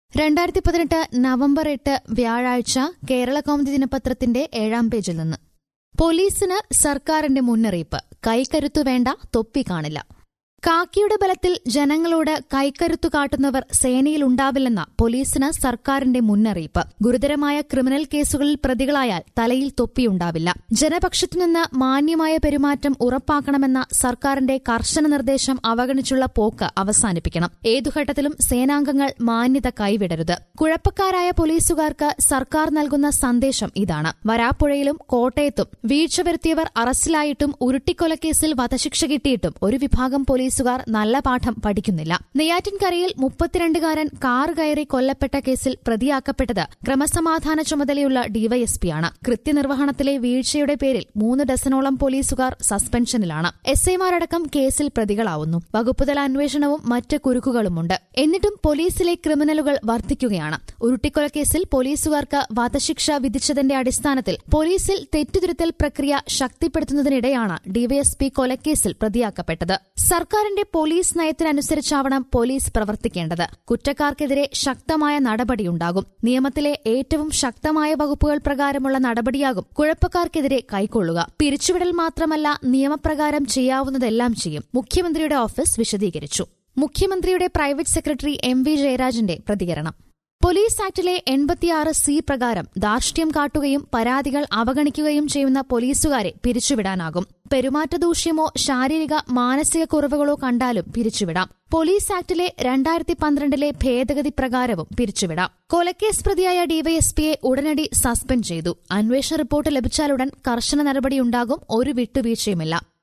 രണ്ടായിരത്തി പതിനെട്ട് നവംബർ എട്ട് വ്യാഴാഴ്ച കേരള കൗമുദി ദിനപത്രത്തിന്റെ ഏഴാം പേജിൽ നിന്ന് പോലീസിന് സർക്കാരിന്റെ മുന്നറിയിപ്പ് കൈക്കരുത്തു വേണ്ട തൊപ്പി കാണില്ല കാക്കിയുടെ ബലത്തിൽ ജനങ്ങളോട് കൈക്കരുത്തു കാട്ടുന്നവർ സേനയിലുണ്ടാവില്ലെന്ന പോലീസിന് സർക്കാരിന്റെ മുന്നറിയിപ്പ് ഗുരുതരമായ ക്രിമിനൽ കേസുകളിൽ പ്രതികളായാൽ തലയിൽ തൊപ്പിയുണ്ടാവില്ല ജനപക്ഷത്തുനിന്ന് മാന്യമായ പെരുമാറ്റം ഉറപ്പാക്കണമെന്ന സർക്കാരിന്റെ കർശന നിർദ്ദേശം അവഗണിച്ചുള്ള പോക്ക് അവസാനിപ്പിക്കണം ഏതു ഘട്ടത്തിലും സേനാംഗങ്ങൾ മാന്യത കൈവിടരുത് കുഴപ്പക്കാരായ പോലീസുകാർക്ക് സർക്കാർ നൽകുന്ന സന്ദേശം ഇതാണ് വരാപ്പുഴയിലും കോട്ടയത്തും വീഴ്ച വരുത്തിയവർ അറസ്റ്റിലായിട്ടും ഉരുട്ടിക്കൊലക്കേസിൽ വധശിക്ഷ കിട്ടിയിട്ടും ഒരു വിഭാഗം പോലീസുകാർ നല്ല പാഠം പഠിക്കുന്നില്ല നെയ്യാറ്റിൻകരയിൽ മുപ്പത്തിരണ്ടുകാരൻ കാർ കയറി കൊല്ലപ്പെട്ട കേസിൽ പ്രതിയാക്കപ്പെട്ടത് ക്രമസമാധാന ചുമതലയുള്ള ഡിവൈഎസ്പിയാണ് കൃത്യനിർവഹണത്തിലെ വീഴ്ചയുടെ പേരിൽ മൂന്ന് ഡസനോളം പോലീസുകാർ സസ്പെൻഷനിലാണ് എസ് ഐമാരടക്കം കേസിൽ പ്രതികളാവുന്നു വകുപ്പുതല അന്വേഷണവും മറ്റ് കുരുക്കുകളുമുണ്ട് എന്നിട്ടും പോലീസിലെ ക്രിമിനലുകൾ വർദ്ധിക്കുകയാണ് ഉരുട്ടിക്കൊലക്കേസിൽ പോലീസുകാർക്ക് വധശിക്ഷ വിധിച്ചതിന്റെ അടിസ്ഥാനത്തിൽ പോലീസിൽ തെറ്റുതിരുത്തൽ പ്രക്രിയ ശക്തിപ്പെടുത്തുന്നതിനിടെയാണ് ഡിവൈഎസ്പി കൊലക്കേസിൽ പ്രതിയാക്കപ്പെട്ടത് സർക്കാരിന്റെ പോലീസ് നയത്തിനനുസരിച്ചാവണം പോലീസ് പ്രവർത്തിക്കേണ്ടത് കുറ്റക്കാർക്കെതിരെ ശക്തമായ നടപടിയുണ്ടാകും നിയമത്തിലെ ഏറ്റവും ശക്തമായ വകുപ്പുകൾ പ്രകാരമുള്ള നടപടിയാകും കുഴപ്പക്കാർക്കെതിരെ കൈക്കൊള്ളുക പിരിച്ചുവിടൽ മാത്രമല്ല നിയമപ്രകാരം ചെയ്യാവുന്നതെല്ലാം ചെയ്യും മുഖ്യമന്ത്രിയുടെ ഓഫീസ് വിശദീകരിച്ചു മുഖ്യമന്ത്രിയുടെ പ്രൈവറ്റ് സെക്രട്ടറി എം വി ജയരാജന്റെ പ്രതികരണം പോലീസ് ആക്ടിലെ എൺപത്തിയാറ് സി പ്രകാരം ധാർഷ്ട്യം കാട്ടുകയും പരാതികൾ അവഗണിക്കുകയും ചെയ്യുന്ന പോലീസുകാരെ പിരിച്ചുവിടാനാകും പെരുമാറ്റദൂഷ്യമോ ശാരീരിക മാനസിക കുറവുകളോ കണ്ടാലും പിരിച്ചുവിടാം പോലീസ് ആക്ടിലെ രണ്ടായിരത്തി പന്ത്രണ്ടിലെ ഭേദഗതി പ്രകാരവും പിരിച്ചുവിടാം കൊലക്കേസ് പ്രതിയായ ഡിവൈഎസ്പിയെ ഉടനടി സസ്പെൻഡ് ചെയ്തു അന്വേഷണ റിപ്പോർട്ട് ലഭിച്ചാലുടൻ കർശന നടപടിയുണ്ടാകും ഒരു വിട്ടുവീഴ്ചയുമില്ല